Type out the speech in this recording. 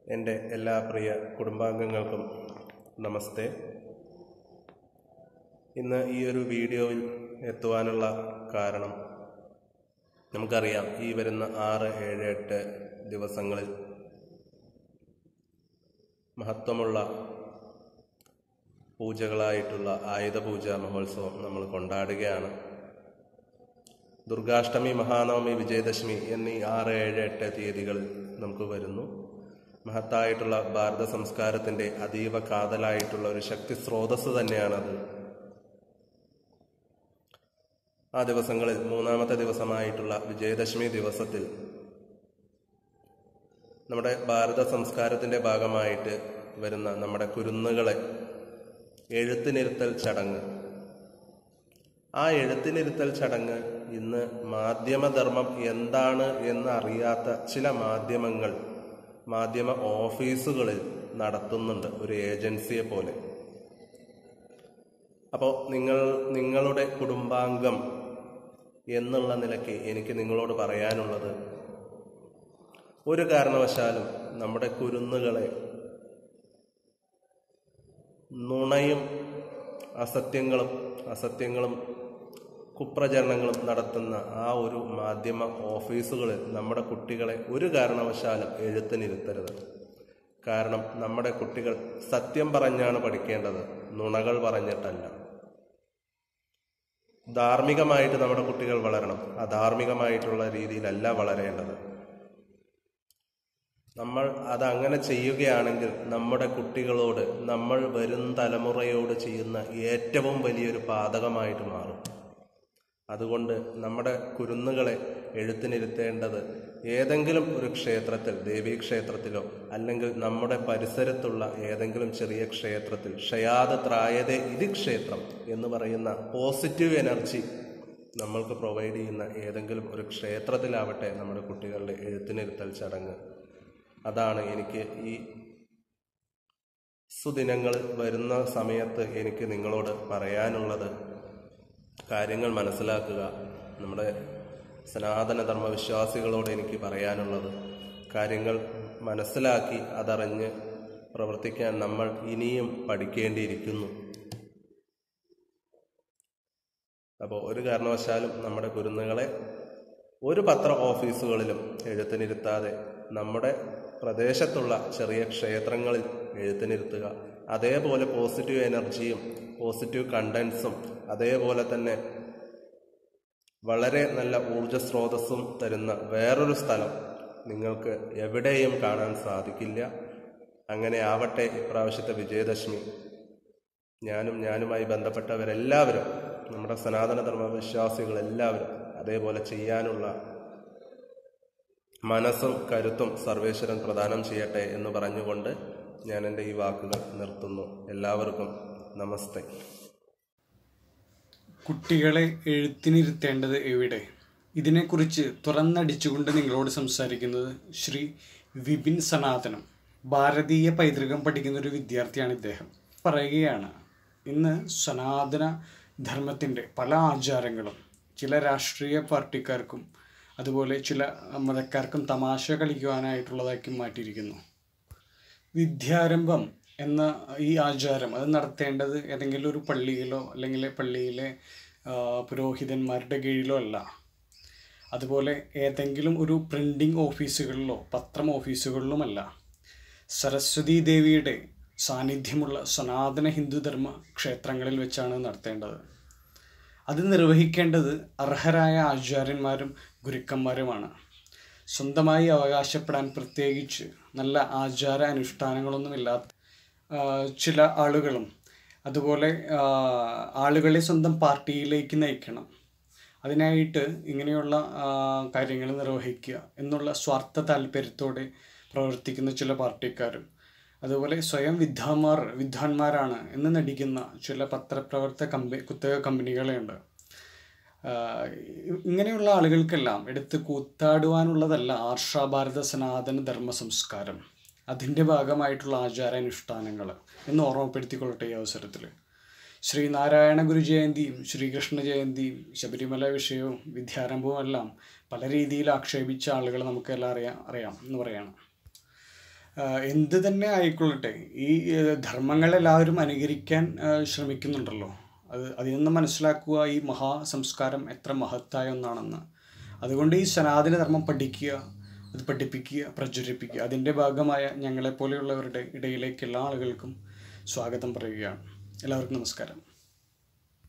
എൻ്റെ എല്ലാ പ്രിയ കുടുംബാംഗങ്ങൾക്കും നമസ്തേ ഇന്ന് ഈ ഒരു വീഡിയോയിൽ എത്തുവാനുള്ള കാരണം നമുക്കറിയാം ഈ വരുന്ന ആറ് ഏഴ് എട്ട് ദിവസങ്ങളിൽ മഹത്വമുള്ള പൂജകളായിട്ടുള്ള ആയുധ പൂജ മഹോത്സവം നമ്മൾ കൊണ്ടാടുകയാണ് ദുർഗാഷ്ടമി മഹാനവമി വിജയദശമി എന്നീ ആറ് ഏഴ് എട്ട് തീയതികളിൽ നമുക്ക് വരുന്നു മഹത്തായിട്ടുള്ള ഭാരത സംസ്കാരത്തിൻ്റെ അതീവ കാതലായിട്ടുള്ള ഒരു ശക്തി സ്രോതസ് തന്നെയാണത് ആ ദിവസങ്ങളിൽ മൂന്നാമത്തെ ദിവസമായിട്ടുള്ള വിജയദശമി ദിവസത്തിൽ നമ്മുടെ ഭാരത സംസ്കാരത്തിൻ്റെ ഭാഗമായിട്ട് വരുന്ന നമ്മുടെ കുരുന്നുകളെ എഴുത്തിനിരുത്തൽ ചടങ്ങ് ആ എഴുത്തിനിരുത്തൽ ചടങ്ങ് ഇന്ന് മാധ്യമധർമ്മം എന്താണ് എന്ന് അറിയാത്ത ചില മാധ്യമങ്ങൾ മാധ്യമ ഓഫീസുകളിൽ നടത്തുന്നുണ്ട് ഒരു ഏജൻസിയെ പോലെ അപ്പോൾ നിങ്ങൾ നിങ്ങളുടെ കുടുംബാംഗം എന്നുള്ള നിലയ്ക്ക് എനിക്ക് നിങ്ങളോട് പറയാനുള്ളത് ഒരു കാരണവശാലും നമ്മുടെ കുരുന്നുകളെ നുണയും അസത്യങ്ങളും അസത്യങ്ങളും കുപ്രചരണങ്ങളും നടത്തുന്ന ആ ഒരു മാധ്യമ ഓഫീസുകളിൽ നമ്മുടെ കുട്ടികളെ ഒരു കാരണവശാലും എഴുത്തിനിരുത്തരുത് കാരണം നമ്മുടെ കുട്ടികൾ സത്യം പറഞ്ഞാണ് പഠിക്കേണ്ടത് നുണകൾ പറഞ്ഞിട്ടല്ല ധാർമ്മികമായിട്ട് നമ്മുടെ കുട്ടികൾ വളരണം അധാർമികമായിട്ടുള്ള രീതിയിലല്ല വളരേണ്ടത് നമ്മൾ അതങ്ങനെ ചെയ്യുകയാണെങ്കിൽ നമ്മുടെ കുട്ടികളോട് നമ്മൾ വരും തലമുറയോട് ചെയ്യുന്ന ഏറ്റവും വലിയൊരു പാതകമായിട്ട് മാറും അതുകൊണ്ട് നമ്മുടെ കുരുന്നുകളെ എഴുത്തിനിരുത്തേണ്ടത് ഏതെങ്കിലും ഒരു ക്ഷേത്രത്തിൽ ദേവീക്ഷേത്രത്തിലോ അല്ലെങ്കിൽ നമ്മുടെ പരിസരത്തുള്ള ഏതെങ്കിലും ചെറിയ ക്ഷേത്രത്തിൽ ക്ഷയാത ത്രായതേ ഇതി ക്ഷേത്രം എന്ന് പറയുന്ന പോസിറ്റീവ് എനർജി നമ്മൾക്ക് പ്രൊവൈഡ് ചെയ്യുന്ന ഏതെങ്കിലും ഒരു ക്ഷേത്രത്തിലാവട്ടെ നമ്മുടെ കുട്ടികളുടെ എഴുത്തിനിരുത്തൽ ചടങ്ങ് അതാണ് എനിക്ക് ഈ സുദിനങ്ങൾ വരുന്ന സമയത്ത് എനിക്ക് നിങ്ങളോട് പറയാനുള്ളത് കാര്യങ്ങൾ മനസ്സിലാക്കുക നമ്മുടെ സനാതനധർമ്മ വിശ്വാസികളോട് എനിക്ക് പറയാനുള്ളത് കാര്യങ്ങൾ മനസ്സിലാക്കി അതറിഞ്ഞ് പ്രവർത്തിക്കാൻ നമ്മൾ ഇനിയും പഠിക്കേണ്ടിയിരിക്കുന്നു അപ്പോൾ ഒരു കാരണവശാലും നമ്മുടെ കുരുന്നുകളെ ഒരു പത്ര ഓഫീസുകളിലും എഴുത്തിനിരുത്താതെ നമ്മുടെ പ്രദേശത്തുള്ള ചെറിയ ക്ഷേത്രങ്ങളിൽ എഴുത്തിനിരുത്തുക അതേപോലെ പോസിറ്റീവ് എനർജിയും പോസിറ്റീവ് കണ്ടൻസും അതേപോലെ തന്നെ വളരെ നല്ല ഊർജ സ്രോതസ്സും തരുന്ന വേറൊരു സ്ഥലം നിങ്ങൾക്ക് എവിടെയും കാണാൻ സാധിക്കില്ല അങ്ങനെ ആവട്ടെ ഇപ്രാവശ്യത്തെ വിജയദശമി ഞാനും ഞാനുമായി ബന്ധപ്പെട്ടവരെല്ലാവരും നമ്മുടെ സനാതനധർമ്മ വിശ്വാസികൾ എല്ലാവരും അതേപോലെ ചെയ്യാനുള്ള മനസ്സും കരുത്തും സർവേശ്വരൻ പ്രദാനം ചെയ്യട്ടെ എന്ന് പറഞ്ഞുകൊണ്ട് ഞാൻ എൻ്റെ ഈ വാക്കുകൾ നിർത്തുന്നു എല്ലാവർക്കും നമസ്തേ കുട്ടികളെ എഴുത്തിനിരുത്തേണ്ടത് എവിടെ ഇതിനെക്കുറിച്ച് തുറന്നടിച്ചുകൊണ്ട് നിങ്ങളോട് സംസാരിക്കുന്നത് ശ്രീ വിപിൻ സനാതനം ഭാരതീയ പൈതൃകം പഠിക്കുന്ന ഒരു വിദ്യാർത്ഥിയാണ് ഇദ്ദേഹം പറയുകയാണ് ഇന്ന് സനാതന ധർമ്മത്തിൻ്റെ പല ആചാരങ്ങളും ചില രാഷ്ട്രീയ പാർട്ടിക്കാർക്കും അതുപോലെ ചില മതക്കാർക്കും തമാശ കളിക്കുവാനായിട്ടുള്ളതാക്കി മാറ്റിയിരിക്കുന്നു വിദ്യാരംഭം എന്ന ഈ ആചാരം അത് നടത്തേണ്ടത് ഏതെങ്കിലും ഒരു പള്ളിയിലോ അല്ലെങ്കിൽ പള്ളിയിലെ ആ, പുരോഹിതന്മാരുടെ കീഴിലോ അല്ല അതുപോലെ ഏതെങ്കിലും ഒരു പ്രിൻറ്റിംഗ് ഓഫീസുകളിലോ പത്രം ഓഫീസുകളിലുമല്ല സരസ്വതി ദേവിയുടെ സാന്നിധ്യമുള്ള സനാതന ഹിന്ദുധർമ്മ ക്ഷേത്രങ്ങളിൽ വെച്ചാണ് നടത്തേണ്ടത് അത് നിർവഹിക്കേണ്ടത് അർഹരായ ആചാര്യന്മാരും ഗുരുക്കന്മാരുമാണ് സ്വന്തമായി അവകാശപ്പെടാൻ പ്രത്യേകിച്ച് നല്ല ആചാര അനുഷ്ഠാനങ്ങളൊന്നുമില്ലാത്ത ആ, ചില ആളുകളും അതുപോലെ ആ, ആളുകളെ സ്വന്തം പാർട്ടിയിലേക്ക് നയിക്കണം അതിനായിട്ട് ഇങ്ങനെയുള്ള കാര്യങ്ങൾ നിർവഹിക്കുക എന്നുള്ള സ്വാർത്ഥ താല്പര്യത്തോടെ പ്രവർത്തിക്കുന്ന ചില പാർട്ടിക്കാരും അതുപോലെ സ്വയം വിദ്വാന്മാർ വിദ്വാൻമാരാണ് എന്ന് നടിക്കുന്ന ചില പത്രപ്രവർത്തക കമ്പനി കുത്തക കമ്പനികളുണ്ട് ആഹ് ഇങ്ങനെയുള്ള ആളുകൾക്കെല്ലാം എടുത്ത് കൂത്താടുവാനുള്ളതല്ല ആർഷാഭാരത സനാതന ധർമ്മ സംസ്കാരം അതിൻ്റെ ഭാഗമായിട്ടുള്ള ആചാരാനുഷ്ഠാനങ്ങൾ എന്ന് ഓർമ്മപ്പെടുത്തിക്കൊള്ളട്ടെ ഈ അവസരത്തിൽ ശ്രീനാരായണ ഗുരു ജയന്തിയും ശ്രീകൃഷ്ണ ജയന്തിയും ശബരിമല വിഷയവും വിദ്യാരംഭവും എല്ലാം പല രീതിയിൽ ആക്ഷേപിച്ച ആളുകൾ നമുക്കെല്ലാം അറിയാം അറിയാം എന്ന് പറയാണ് ആഹ് എന്ത് തന്നെ ആയിക്കൊള്ളട്ടെ ഈ ഏഹ്, ധർമ്മങ്ങളെല്ലാവരും അനുകരിക്കാൻ ആഹ്, ശ്രമിക്കുന്നുണ്ടല്ലോ അത് അതിൽ നിന്ന് മനസ്സിലാക്കുക ഈ മഹാസംസ്കാരം എത്ര മഹത്തായ ഒന്നാണെന്ന് അതുകൊണ്ട് ഈ സനാതന ധർമ്മം പഠിക്കുക അത് പഠിപ്പിക്കുക പ്രചരിപ്പിക്കുക അതിൻ്റെ ഭാഗമായ ഞങ്ങളെപ്പോലെയുള്ളവരുടെ ഇടയിലേക്ക് എല്ലാ ആളുകൾക്കും സ്വാഗതം പറയുകയാണ് എല്ലാവർക്കും നമസ്കാരം